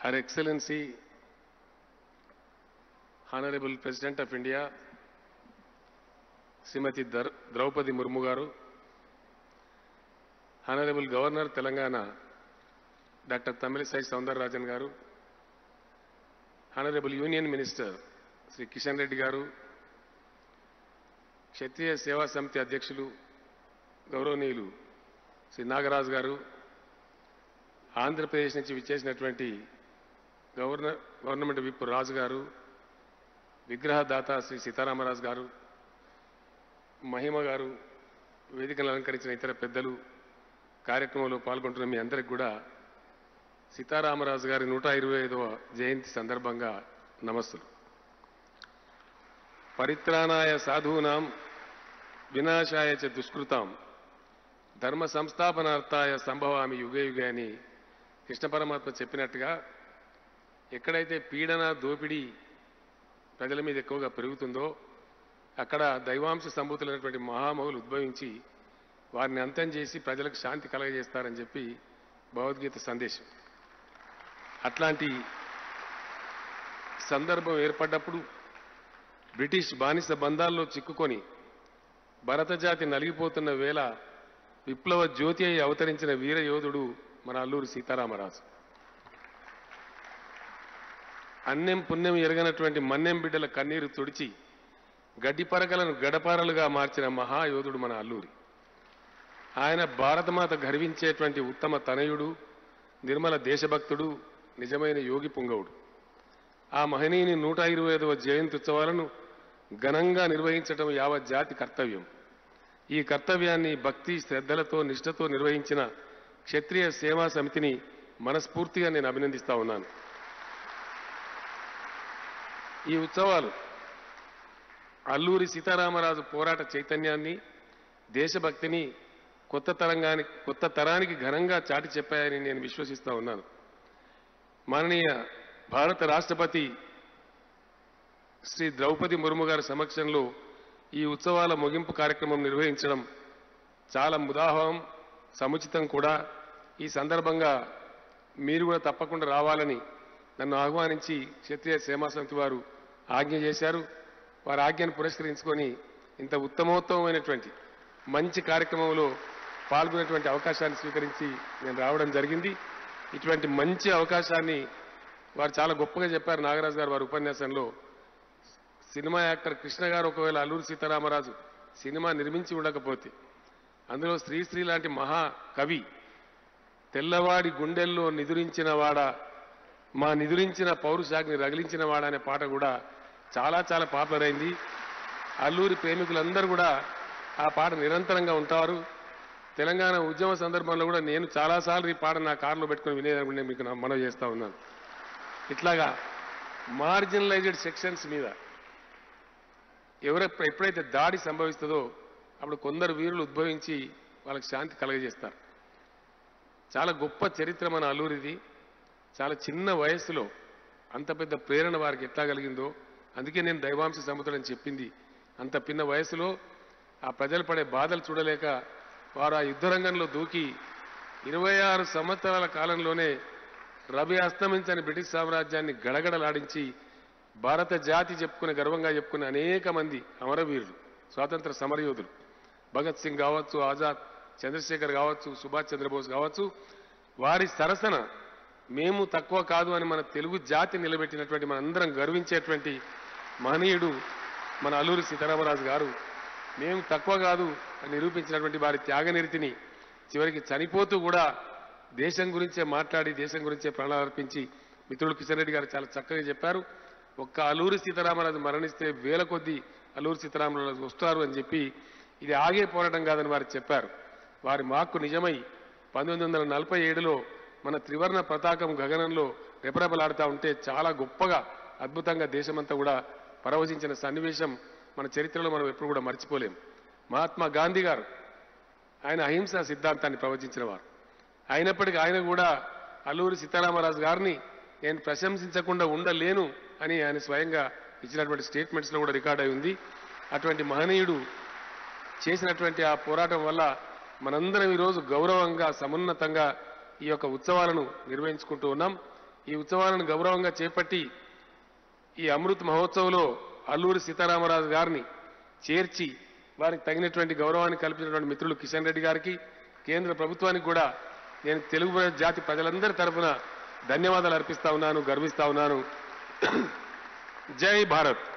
Her Excellency, Honorable President of India, Shrimati దర్ Draupadi Murmu garu honourable governor Telangana doctor Tamilisai Soundararajan garu honourable union minister Shri Kishan Reddy garu క్షత్రియ సేవా సమితి అధ్యక్షులు గౌరవనీయులు శ్రీ నాగరాజు గారు ఆంధ్రప్రదేశ్ నుంచి విచ్చేసినటువంటి గవర్నర్ గవర్నమెంట్ విప్ రాజు గారు విగ్రహదాత శ్రీ సీతారామరాజు గారు మహిమ గారు వేదికను అలంకరించిన ఇతర పెద్దలు కార్యక్రమంలో పాల్గొంటున్న మీ అందరికి కూడా సీతారామరాజు గారి నూట ఇరవై ఐదవ జయంతి సందర్భంగా నమస్సులు పరిత్రాణాయ సాధూనాం వినాశాయ చ దుష్కృతాం ధర్మ సంస్థాపనార్థాయ సంభవామి యుగే యుగే అని కృష్ణ పరమాత్మ చెప్పినట్టుగా ఎక్కడైతే పీడన దోపిడీ ప్రజల మీద ఎక్కువగా పెరుగుతుందో అక్కడ దైవాంశ సంభూతులైనటువంటి మహామహులు ఉద్భవించి వారిని అంతం చేసి ప్రజలకు శాంతి కలగజేస్తారని చెప్పి భగవద్గీత సందేశం అట్లాంటి సందర్భం ఏర్పడ్డప్పుడు బ్రిటిష్ బానిస బంధాల్లో చిక్కుకొని భరత జాతి నలిగిపోతున్న వేళ విప్లవ జ్యోతి అయి అవతరించిన వీర యోధుడు మన అల్లూరి సీతారామరాజు అన్నెం పుణ్యం ఎరగనటువంటి మన్నెం బిడ్డల కన్నీరు తుడిచి గడ్డి పరకలను గడపారలుగా మార్చిన మహాయోధుడు మన అల్లూరి ఆయన భారతమాత గర్వించేటువంటి ఉత్తమ తనయుడు నిర్మల దేశభక్తుడు నిజమైన యోగి పుంగవుడు ఆ మహనీయుని నూట ఇరవై ఐదవ జయంతి ఉత్సవాలను ఘనంగా నిర్వహించడం యావత్ జాతి కర్తవ్యం ఈ కర్తవ్యాన్ని భక్తి శ్రద్ధలతో నిష్ఠతో నిర్వహించిన క్షత్రియ సేవా సమితిని మనస్ఫూర్తిగా నేను అభినందిస్తా ఉన్నాను ఈ ఉత్సవాలు అల్లూరి సీతారామరాజు పోరాట చైతన్యాన్ని దేశభక్తిని కొత్త తరంగానికి కొత్త తరానికి ఘనంగా చాటి చెప్పాయని నేను విశ్వసిస్తా ఉన్నాను మాననీయ భారత రాష్ట్రపతి శ్రీ ద్రౌపది ముర్ము గారి సమక్షంలో ఈ ఉత్సవాల ముగింపు కార్యక్రమం నిర్వహించడం చాలా ముదాహం సముచితం కూడా ఈ సందర్భంగా మీరు కూడా తప్పకుండా రావాలని నన్ను ఆహ్వానించి క్షత్రియ సేమా సమితి వారు ఆజ్ఞ చేశారు వారి ఆజ్ఞను పురస్కరించుకొని ఇంత ఉత్తమోత్తమైనటువంటి మంచి కార్యక్రమంలో పాల్గొనేటువంటి అవకాశాన్ని స్వీకరించి నేను రావడం జరిగింది ఇటువంటి మంచి అవకాశాన్ని వారు చాలా గొప్పగా చెప్పారు నాగరాజు గారు వారి ఉపన్యాసంలో సినిమా యాక్టర్ కృష్ణ గారు ఒకవేళ అల్లూరి సీతారామరాజు సినిమా నిర్మించి ఉండకపోతే అందులో శ్రీశ్రీ లాంటి మహా కవి తెల్లవాడి గుండెల్లో నిదురించిన వాడ మా నిదురించిన పౌరుషాగ్ని రగిలించిన వాడ అనే పాట కూడా చాలా చాలా పాపులర్ అయింది అల్లూరి ప్రేమికులందరూ కూడా ఆ పాట నిరంతరంగా ఉంటారు తెలంగాణ ఉద్యమ సందర్భంలో కూడా నేను చాలాసార్లు ఈ పాట నా కారులో పెట్టుకుని వినేదాన్ని మీకు నా మనవి చేస్తా ఉన్నాను ఇట్లాగా మార్జినలైజ్డ్ సెక్షన్స్ మీద ఎవర ఎప్పుడైతే దాడి సంభవిస్తుందో అప్పుడు కొందరు వీరులు ఉద్భవించి వాళ్ళకి శాంతి కలగజేస్తారు చాలా గొప్ప చరిత్ర మన అల్లూరిది చాలా చిన్న వయస్సులో అంత పెద్ద ప్రేరణ వారికి ఎట్లా కలిగిందో అందుకే నేను దైవాంశ సముద్రం చెప్పింది అంత పిన్న వయసులో ఆ ప్రజలు పడే బాధలు చూడలేక వారు ఆ యుద్ధరంగంలో దూకి ఇరవై ఆరు సంవత్సరాల కాలంలోనే రవి అస్తమించని బ్రిటిష్ సామ్రాజ్యాన్ని గడగడలాడించి భారత జాతి చెప్పుకునే గర్వంగా చెప్పుకునే అనేక మంది అమరవీరులు స్వాతంత్ర సమరయోధులు భగత్ సింగ్ కావచ్చు ఆజాద్ చంద్రశేఖర్ కావచ్చు సుభాష్ చంద్రబోస్ కావచ్చు వారి సరసన మేము తక్కువ కాదు అని మన తెలుగు జాతి నిలబెట్టినటువంటి మనందరం గర్వించేటువంటి మహనీయుడు మన అల్లూరి సీతారామరాజు గారు మేము తక్కువ కాదు అని నిరూపించినటువంటి వారి త్యాగనిరితిని చివరికి చనిపోతూ కూడా దేశం గురించే మాట్లాడి దేశం గురించే ప్రాణాలు అర్పించి మిత్రుడు కిషన్ రెడ్డి గారు చాలా చక్కగా చెప్పారు ఒక్క అల్లూరి సీతారామరాజు మరణిస్తే వేల కొద్దీ అల్లూరి సీతారామరాజు వస్తారు అని చెప్పి ఇది ఆగే పోరాటం కాదని వారు చెప్పారు వారి మాక్కు నిజమై పంతొమ్మిది వందల నలభై ఏడులో మన త్రివర్ణ పతాకం గగనంలో రెపరెపలాడుతూ ఉంటే చాలా గొప్పగా అద్భుతంగా దేశమంతా కూడా పరవశించిన సన్నివేశం మన చరిత్రలో మనం ఎప్పుడు కూడా మర్చిపోలేం మహాత్మా గాంధీ గారు ఆయన అహింసా సిద్ధాంతాన్ని ప్రవచించిన వారు అయినప్పటికీ ఆయన కూడా అల్లూరి సీతారామరాజు గారిని నేను ప్రశంసించకుండా ఉండలేను అని ఆయన స్వయంగా ఇచ్చినటువంటి స్టేట్మెంట్స్లో కూడా రికార్డ్ అయి ఉంది అటువంటి మహనీయుడు చేసినటువంటి ఆ పోరాటం వల్ల మనందరం ఈరోజు గౌరవంగా సమున్నతంగా ఈ యొక్క ఉత్సవాలను నిర్వహించుకుంటూ ఉన్నాం ఈ ఉత్సవాలను గౌరవంగా చేపట్టి ఈ అమృత్ మహోత్సవ్లో అల్లూరి సీతారామరాజు గారిని చేర్చి వారికి తగినటువంటి గౌరవాన్ని కల్పించినటువంటి మిత్రులు కిషన్ రెడ్డి గారికి కేంద్ర ప్రభుత్వానికి కూడా నేను తెలుగు జాతి ప్రజలందరి తరఫున ధన్యవాదాలు అర్పిస్తా ఉన్నాను గర్విస్తా ఉన్నాను జై భారత్